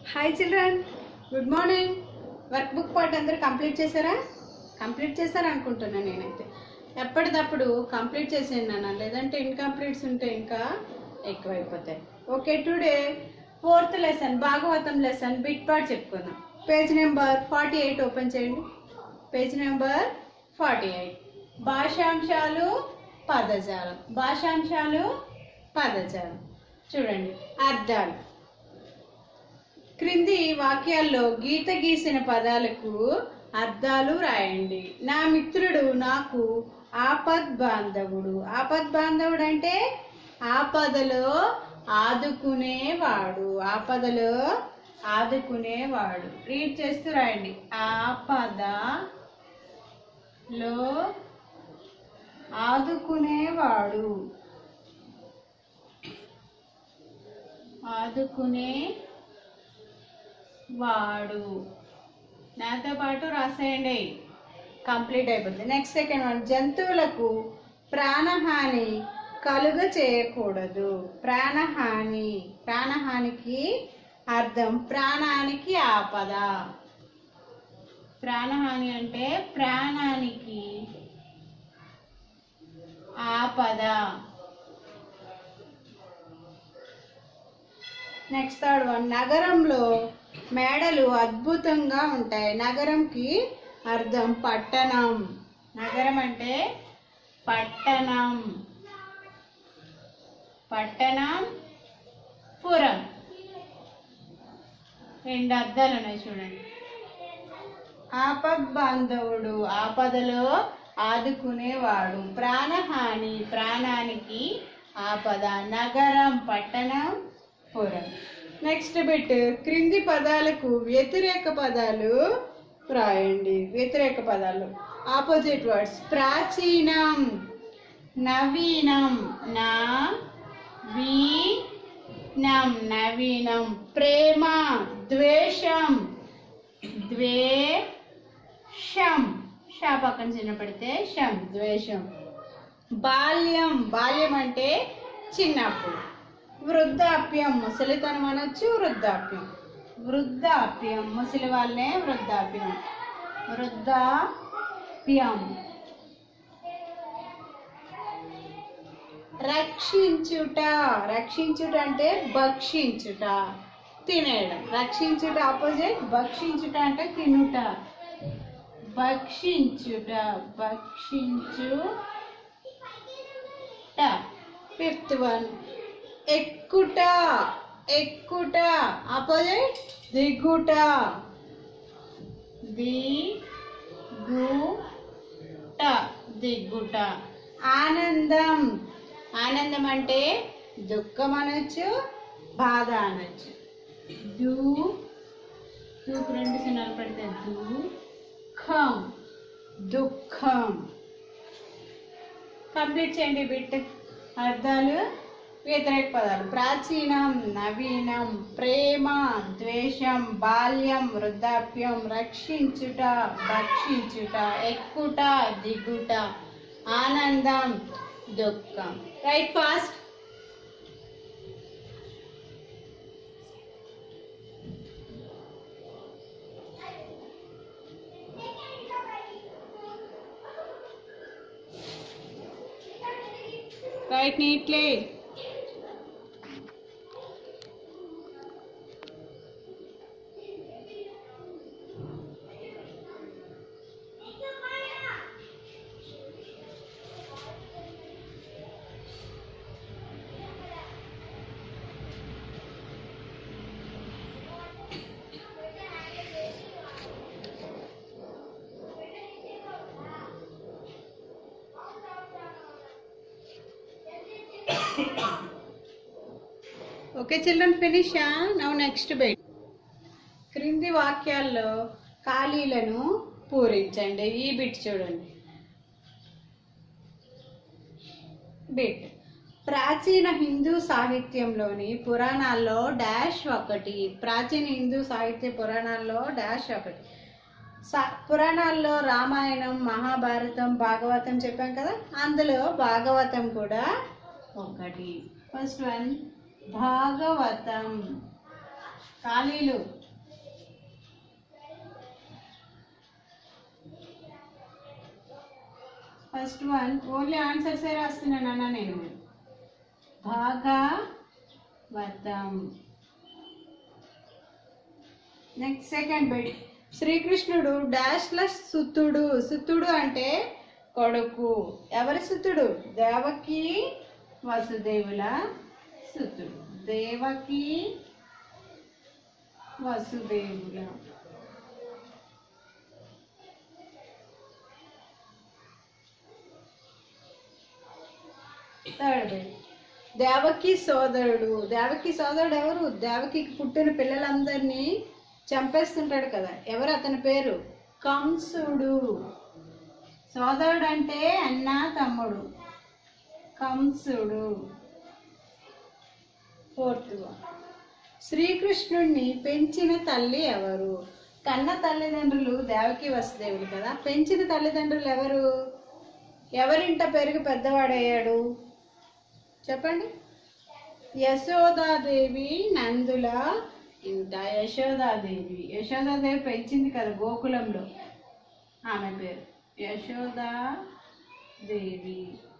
hi children good morning work book part అందరూ complete చేశారా complete చేశారా అనుకుంటున్నాను నేనైతే ఎప్పటిదప్పుడు కంప్లీట్ చేసేయండి నాన్న లేదంటే ఇన్కంప్లీట్స్ ఉంటే ఇంకా ఎక్కువైపోతాయి okay today fourth lesson Bhagavatam lesson bit part చెప్పుకుందాం page number forty eight open చేయండి పేజ్ నెంబర్ ఫార్టీ ఎయిట్ భాషాంశాలు పదజాలం భాషాంశాలు పదజాలం చూడండి అర్థాలు క్రింది వాక్యాల్లో గీత గీసిన పదాలకు అర్థాలు రాయండి నా మిత్రుడు నాకు ఆపద్ బాంధవుడు ఆపద్ బాంధవుడు అంటే ఆపదలో ఆదుకునేవాడు ఆపదలో ఆదుకునేవాడు రీడ్ చేస్తూ రాయండి ఆపదలో ఆదుకునేవాడు ఆదుకునే వాడు నాతో పాటు రాసేయండి కంప్లీట్ అయిపోతుంది నెక్స్ట్ సెకండ్ వన్ జంతువులకు ప్రాణహాని కలుగ చేయకూడదు ప్రాణహాని ప్రాణహానికి అర్థం ప్రాణానికి ఆపద ప్రాణహాని అంటే ప్రాణానికి ఆపద నెక్స్ట్ థర్డ్ వన్ నగరంలో మేడలు అద్భుతంగా ఉంటాయి నగరంకి అర్థం పట్టణం నగరం అంటే పట్టణం పట్టణం పురం రెండు అర్థాలు ఉన్నాయి చూడండి ఆపద్ బాంధవుడు ఆపదలో ఆదుకునేవాడు ప్రాణహాని ప్రాణానికి ఆపద నగరం పట్టణం పురం నెక్స్ట్ బిట్ క్రింది పదాలకు వ్యతిరేక పదాలు రాయండి వ్యతిరేక పదాలు ఆపోజిట్ వర్డ్స్ ప్రాచీనం నవీనం నా వీనం నవీనం ప్రేమ ద్వేషం ద్వేషం షా పక్కన చిన్న పెడితే షం ద్వేషం బాల్యం బాల్యం అంటే చిన్నప్పుడు వృద్ధాప్యం ముసలితనం అనొచ్చు వృద్ధాప్యం వృద్ధాప్యం ముసలి వాళ్ళనే వృద్ధాప్యం వృద్ధాప్యం రక్షించుట రక్షించుట అంటే భక్షించుట తినేయడం రక్షించుట ఆపోజిట్ భక్షించుట అంటే తినుట భక్షించుట భక్షించుట ఫిఫ్త్ వన్ ఎక్కుట ఎక్కుట ఆపోజిట్ దిగుట దిగుట దిగుట ఆనందం ఆనందం అంటే దుఃఖం అనొచ్చు బాధ అనొచ్చు దూ దూకు రెండు సున్నాలు పెడితే దుఃఖం దుఃఖం కంప్లీట్ చేయండి బిట్ అర్థాలు వ్యతిరేక పదాలు ప్రాచీనం నవీనం ప్రేమ ద్వేషం బాల్యం వృద్ధాప్యం రక్షించుట భక్షించుట ఎక్కుట దిగుట ఆనందం దుఃఖం write fast write neatly okay children finish now next bit క్రింది వాక్యాల్లో ఖాళీలను పూరించండి ఈ బిట్ చూడండి బిట్ ప్రాచీన హిందూ సాహిత్యంలోని పురాణాల్లో డాష్ ఒకటి ప్రాచీన హిందూ సాహిత్య పురాణాల్లో డాష్ ఒకటి సా- పురాణాల్లో రామాయణం మహాభారతం భాగవతం చెప్పాం కదా అందులో భాగవతం కూడా ఒకటి ఫస్ట్ వన్ భాగవతం ఖాళీలు ఫస్ట్ వన్ ఓన్లీ ఆన్సర్సే రాస్తున్నాను అన్న నేను భాగవతం నెక్స్ట్ సెకండ్ బిట్ శ్రీకృష్ణుడు డాష్ల సుతుడు సుతుడు అంటే కొడుకు ఎవరి సుతుడు దేవకి వసుదేవుల సుతుడు దేవకి వసుదేవుల థర్డ్ బిట్ దేవకి సోదరుడు దేవకి సోదరుడు ఎవరు దేవకి పుట్టిన పిల్లలందరినీ చంపేస్తుంటాడు కదా ఎవరు అతని పేరు కంసుడు సోదరుడు అంటే అన్న తమ్ముడు కంసుడు ఫోర్త్ వన్ శ్రీకృష్ణుడిని పెంచిన తల్లి ఎవరు కన్న తల్లిదండ్రులు దేవకి వసుదేవులు కదా పెంచిన తల్లిదండ్రులు ఎవరు ఎవరింట పెరిగి పెద్దవాడయ్యాడు చెప్పండి యశోదాదేవి నందుల ఇంట యశోదాదేవి యశోదాదేవి పెంచింది కదా గోకులంలో ఆమె పేరు యశోదాదేవి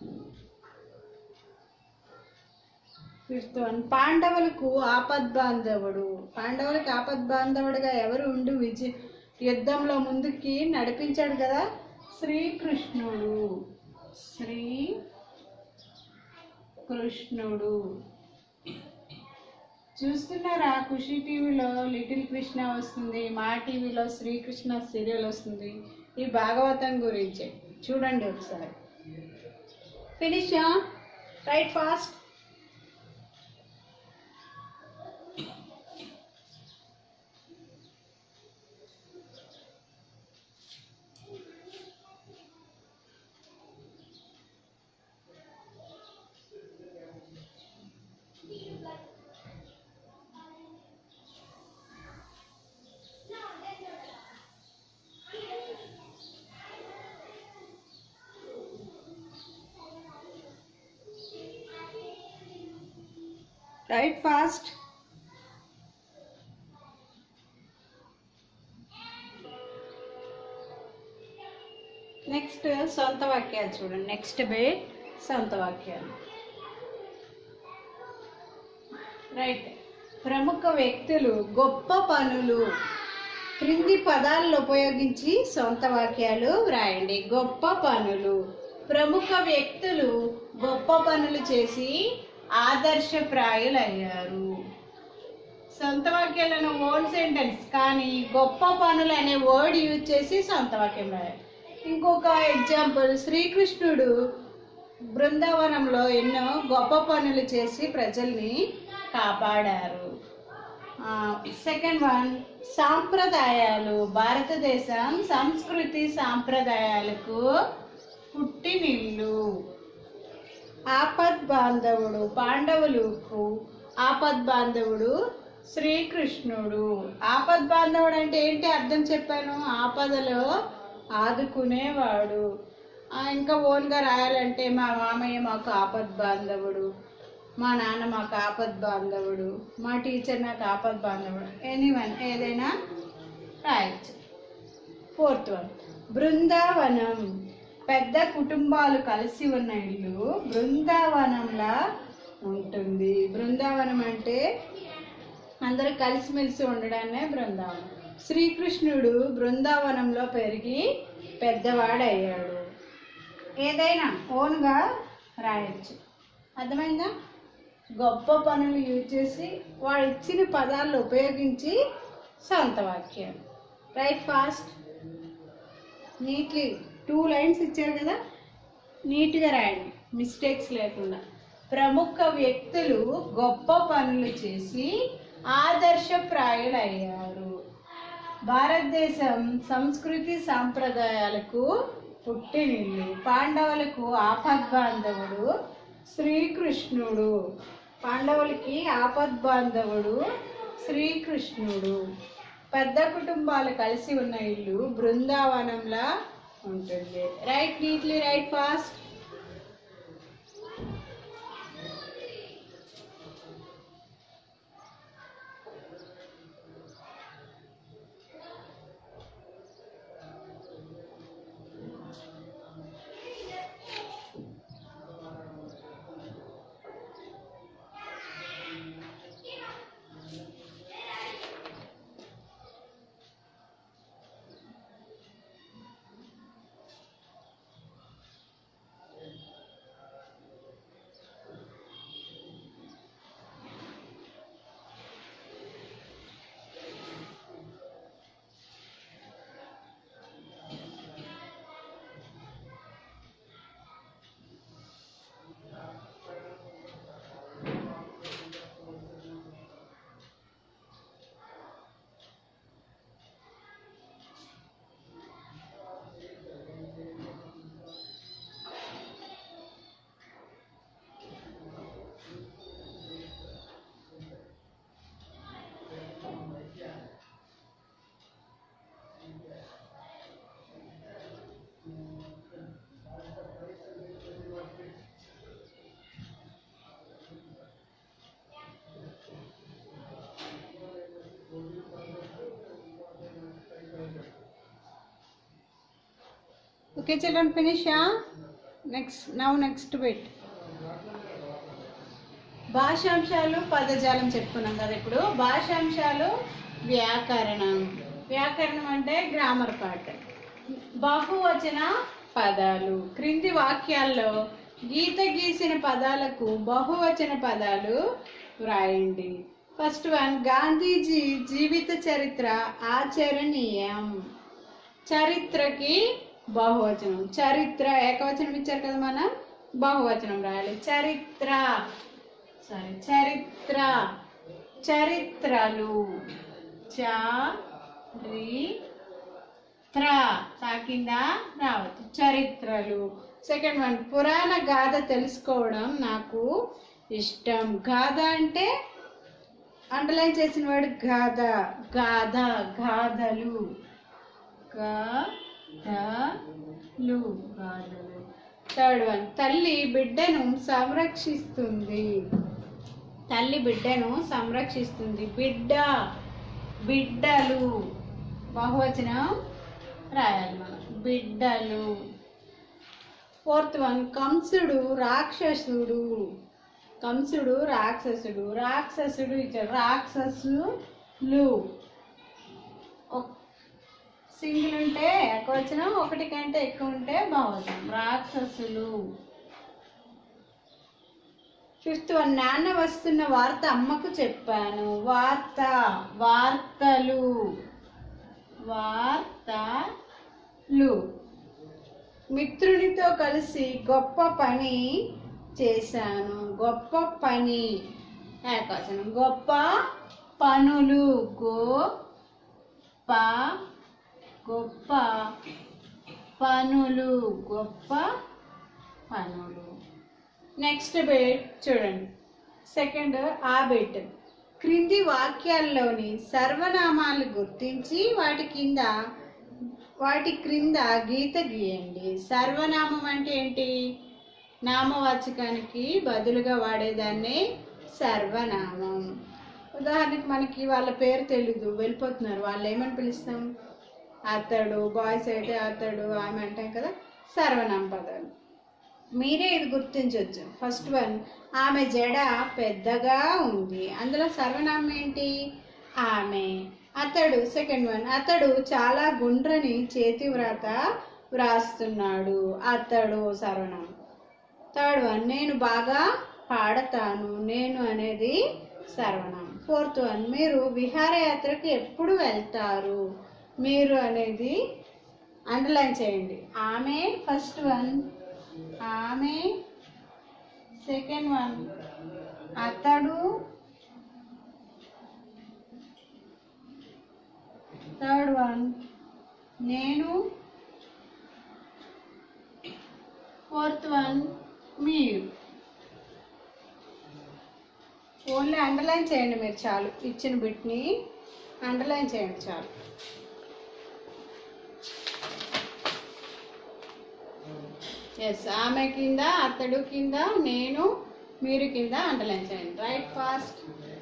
ఫిఫ్త్ వన్ పాండవులకు ఆపద్బాంధవుడు పాండవులకు ఆపద్బాంధవుడుగా ఎవరు ఉండి విజయ యుద్ధంలో ముందుకి నడిపించాడు కదా శ్రీకృష్ణుడు శ్రీ కృష్ణుడు చూస్తున్నారా ఖుషి టీవీలో లిటిల్ కృష్ణ వస్తుంది మా టీవీలో శ్రీకృష్ణ సీరియల్ వస్తుంది ఈ భాగవతం గురించి చూడండి ఒకసారి finish write fast write fast next సొంత వాక్యాలు చూడండి నెక్స్ట్ బేట్ సొంత వాక్యాలు రైట్ ప్రముఖ వ్యక్తులు గొప్ప పనులు క్రింది పదాలను ఉపయోగించి సొంత వాక్యాలు వ్రాయండి గొప్ప పనులు ప్రముఖ వ్యక్తులు గొప్ప పనులు చేసి ఆదర్శప్రాయులయ్యారు సొంత వాక్యాలను ఓన్ సెంటెన్స్ కానీ గొప్ప పనులు అనే వర్డ్ యూజ్ చేసి సొంత వాక్యం రాయాలి ఇంకొక ఎగ్జాంపుల్ శ్రీకృష్ణుడు బృందావనంలో ఎన్నో గొప్ప పనులు చేసి ప్రజల్ని కాపాడారు సెకండ్ వన్ సాంప్రదాయాలు భారతదేశం సంస్కృతి సాంప్రదాయాలకు పుట్టినిల్లు ఆపద్ బాంధవుడు పాండవులకు ఆపద్ బాంధవుడు శ్రీకృష్ణుడు ఆపద్ బాంధవుడు అంటే ఏంటి అర్థం చెప్పాను ఆపదలో ఆదుకునేవాడు ఆ, ఇంకా ఓన్గా రాయాలంటే మా మామయ్య మాకు ఆపద్ బాంధవుడు మా నాన్న మాకు ఆపద్ బాంధవుడు మా టీచర్ నాకు ఆపద్ బాంధవుడు ఎనీవన్ ఏదైనా రాయొచ్చు ఫోర్త్ వన్ బృందావనం పెద్ద కుటుంబాలు కలిసి ఉన్న ఇల్లు బృందావనంలా ఉంటుంది బృందావనం అంటే అందరూ కలిసిమెలిసి ఉండడాన్నే బృందావనం శ్రీకృష్ణుడు బృందావనంలో పెరిగి పెద్దవాడయ్యాడు ఏదైనా ఓన్గా రాయొచ్చు అర్థమైందా గొప్ప పనులు యూజ్ చేసి వాడు ఇచ్చిన పదాలు ఉపయోగించి సొంత వాక్యాలు write fast neatly two lines ఇచ్చారు కదా నీట్గా రాయండి మిస్టేక్స్ లేకుండా ప్రముఖ వ్యక్తులు గొప్ప పనులు చేసి ఆదర్శప్రాయులయ్యారు భారతదేశం సంస్కృతి సాంప్రదాయాలకు పుట్టినిల్లు పాండవులకు ఆపద్బాంధవుడు శ్రీకృష్ణుడు పాండవులకి ఆపద్బాంధవుడు శ్రీకృష్ణుడు పెద్ద కుటుంబాలు కలిసి ఉన్న ఇల్లు బృందావనంలా ఉంటుంది write neatly write fast okay children ఫినిషా నెక్స్ట్ నవ్ నెక్స్ట్ బిట్ భాషాంశాలు పదజాలం చెప్పుకున్నాం కదా ఇప్పుడు భాషాంశాలు వ్యాకరణం వ్యాకరణం అంటే గ్రామర్ పార్ట్ బహువచన పదాలు క్రింది వాక్యాల్లో గీత గీసిన పదాలకు బహువచన పదాలు వ్రాయండి ఫస్ట్ వన్ గాంధీజీ జీవిత చరిత్ర ఆచరణీయం చరిత్రకి బహువచనం చరిత్ర ఏకవచనం ఇచ్చారు కదా మనం బహువచనం రాయాలి చరిత్ర సారీ చరిత్ర చరిత్రలు చరిత్ర తాకిందా రావద్దు చరిత్రలు సెకండ్ వన్ పురాణ గాథ తెలుసుకోవడం నాకు ఇష్టం గాథ అంటే అండర్లైన్ చేసిన వాడు గాథ గాథ గాథలు గాథలు గాథలు థర్డ్ వన్ తల్లి బిడ్డను సంరక్షిస్తుంది తల్లి బిడ్డను సంరక్షిస్తుంది బిడ్డ బిడ్డలు బహువచనం రాయాలి మనం బిడ్డలు ఫోర్త్ వన్ కంసుడు రాక్షసుడు కంసుడు రాక్షసుడు రాక్షసుడు ఇచ్చాడు రాక్షసులు సింగిల్ ఉంటే ఏకవచనం ఒకటి కంటే ఎక్కువ ఉంటే బహువచనం రాక్షసులు ఫిఫ్త్ వన్ నాన్న వస్తున్న వార్త అమ్మకు చెప్పాను వార్త వార్తలు వార్తలు మిత్రునితో కలిసి గొప్ప పని చేశాను గొప్ప పని ఏకవచనం గొప్ప పనులు గొప్ప గొప్ప పనులు గొప్ప పనులు నెక్స్ట్ బెట్ చూడండి సెకండ్ ఆ బెట్ క్రింది వాక్యాల్లోని సర్వనామాలు గుర్తించి వాటి కింద వాటి క్రింద గీత గీయండి సర్వనామం అంటే ఏంటి నామవాచకానికి బదులుగా వాడేదాన్ని సర్వనామం ఉదాహరణకి మనకి వాళ్ళ పేరు తెలీదు వెళ్ళిపోతున్నారు వాళ్ళు ఏమని పిలుస్తాం అతడు బాయ్స్ అయితే అతడు ఆమె అంటాం కదా సర్వనామ పదాలు మీరే ఇది గుర్తించవచ్చు ఫస్ట్ వన్ ఆమె జడ పెద్దగా ఉంది అందులో సర్వనామం ఏంటి ఆమె అతడు సెకండ్ వన్ అతడు చాలా గుండ్రని చేతి వ్రాత వ్రాస్తున్నాడు అతడు సర్వనామం థర్డ్ వన్ నేను బాగా పాడతాను నేను అనేది సర్వనామం ఫోర్త్ వన్ మీరు విహారయాత్రకు ఎప్పుడు వెళ్తారు మీరు అనేది అండర్లైన్ చేయండి ఆమె ఫస్ట్ వన్ ఆమె సెకండ్ వన్ అతడు థర్డ్ వన్ నేను ఫోర్త్ వన్ మీరు ఓన్లీ అండర్లైన్ చేయండి మీరు చాలు ఇచ్చిన బిట్ని అండర్లైన్ చేయండి చాలు ఎస్ ఆమె కింద అతడు కింద నేను మీరు కింద అండర్లైన్ చేయండి write fast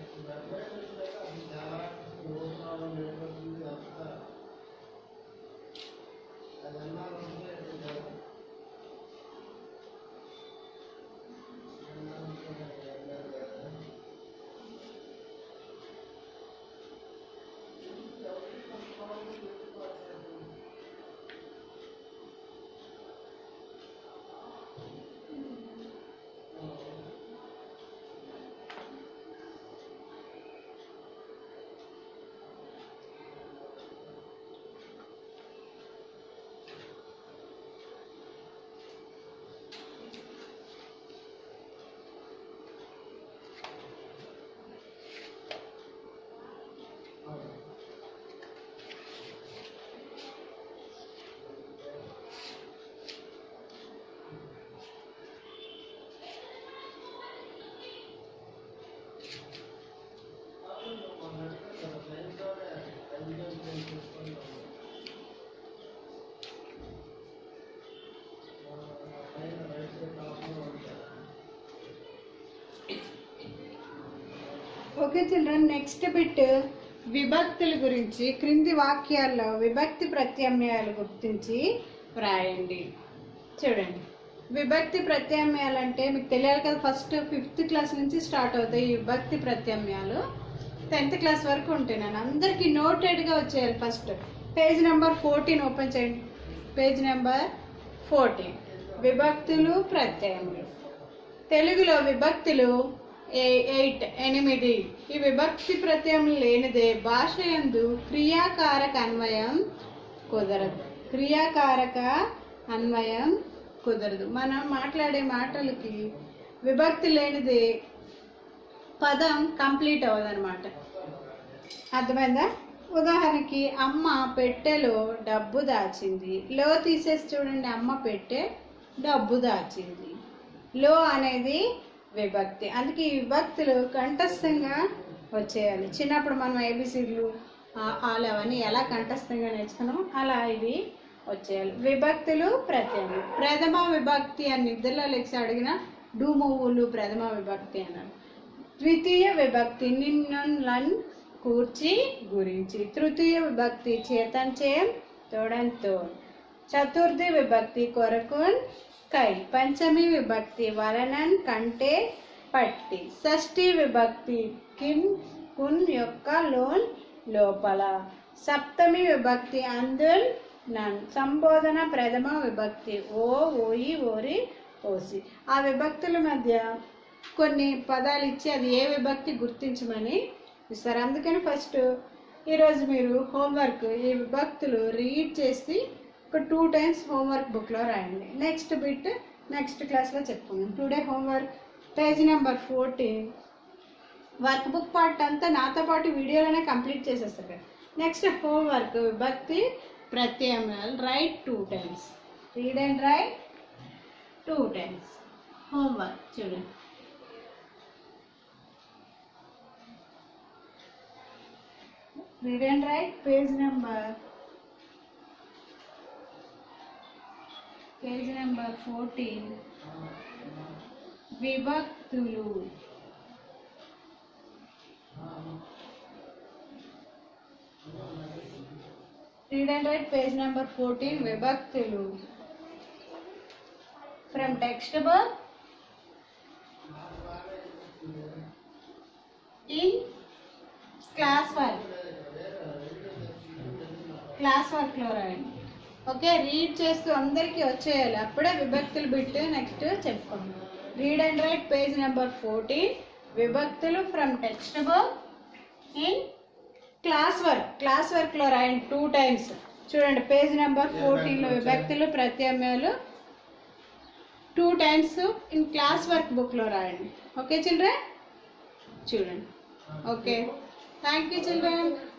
okay children next bit విభక్తుల గురించి క్రింది వాక్యాల్లో విభక్తి ప్రత్యామ్నాయాలు గుర్తించి వ్రాయండి చూడండి విభక్తి ప్రత్యామ్నాయాలు అంటే మీకు తెలియాలి కదా ఫస్ట్ ఫిఫ్త్ క్లాస్ నుంచి స్టార్ట్ అవుతాయి ఈ విభక్తి ప్రత్యామ్నాయాలు టెన్త్ క్లాస్ వరకు ఉంటాయి నేను అందరికీ నోటెడ్గా వచ్చేయాలి first page number fourteen open చేయండి పేజ్ నెంబర్ ఫోర్టీన్ విభక్తులు ప్రత్యయములు తెలుగులో విభక్తులు ఏ- ఎయిట్ ఎనిమిది ఈ విభక్తి ప్రత్యయం లేనిదే భాష యందు క్రియాకారక అన్వయం కుదరదు క్రియాకారక అన్వయం కుదరదు మనం మాట్లాడే మాటలకి విభక్తి లేనిదే పదం కంప్లీట్ అవ్వదన్నమాట అర్థమైందా ఉదాహరణకి అమ్మ పెట్టెలో డబ్బు దాచింది లో తీసేసి చూడండి అమ్మ పెట్టె డబ్బు దాచింది లో అనేది విభక్తి అందుకే ఈ విభక్తులు కంఠస్థంగా వచ్చేయాలి చిన్నప్పుడు మనం ఏబిసిడ్లు ఆలు అవన్నీ ఎలా కంఠస్థంగా నేర్చుకున్నాం అలా ఇవి వచ్చేయాలి విభక్తులు ప్రత్యయం ప్రథమ విభక్తి అని నిద్రలో లెక్స్ అడిగిన డూమొవ్వులు ప్రథమ విభక్తి అన్నారు ద్వితీయ విభక్తి నిన్నన్ కూర్చి గురించి తృతీయ విభక్తి చేతన్ చేయం తోడంతో చతుర్థి విభక్తి కొరకున్ కై పంచమి విభక్తి వలనన్ కంటే పట్టి షష్ఠి విభక్తి కిన్ కున్ యొక్క లోన్ లోపల సప్తమి విభక్తి అందుల్ నన్ సంబోధన ప్రథమ విభక్తి ఓ ఓయి ఓరి ఓసి ఆ విభక్తుల మధ్య కొన్ని పదాలు ఇచ్చి అది ఏ విభక్తి గుర్తించమని ఇస్తారు అందుకని ఫస్ట్ ఈరోజు మీరు హోంవర్క్ ఈ విభక్తులు రీడ్ చేసి ఒక టూ టైమ్స్ హోంవర్క్ బుక్లో రాయండి నెక్స్ట్ బిట్ నెక్స్ట్ క్లాస్లో చెప్పుకుందాం today homework page number fourteen work book part అంతా నాతో పాటు వీడియోలోనే కంప్లీట్ చేసేస్తారు కదా నెక్స్ట్ హోంవర్క్ విభక్తి ప్రత్యామ్నాయాలు write two times read and write two times homework చూడండి read and write page number page number 14 విభక్తులు read and write page number 14 విభక్తులు from text book in class work class వర్క్లో రాయండి okay read చేస్తూ అందరికీ వచ్చేయాలి అప్పుడే విభక్తులు బిట్ నెక్స్ట్ చెప్పుకోండి read and write page number fourteen విభక్తులు from text book in class work class వర్క్లో రాయండి టూ టైమ్స్ చూడండి పేజ్ నెంబర్ ఫోర్టీన్లో విభక్తులు ప్రత్యామ్నాయాలు two times in class work బుక్లో రాయండి ఓకే చిల్డ్రన్ చూడండి ఓకే థ్యాంక్ యూ చిల్డ్రన్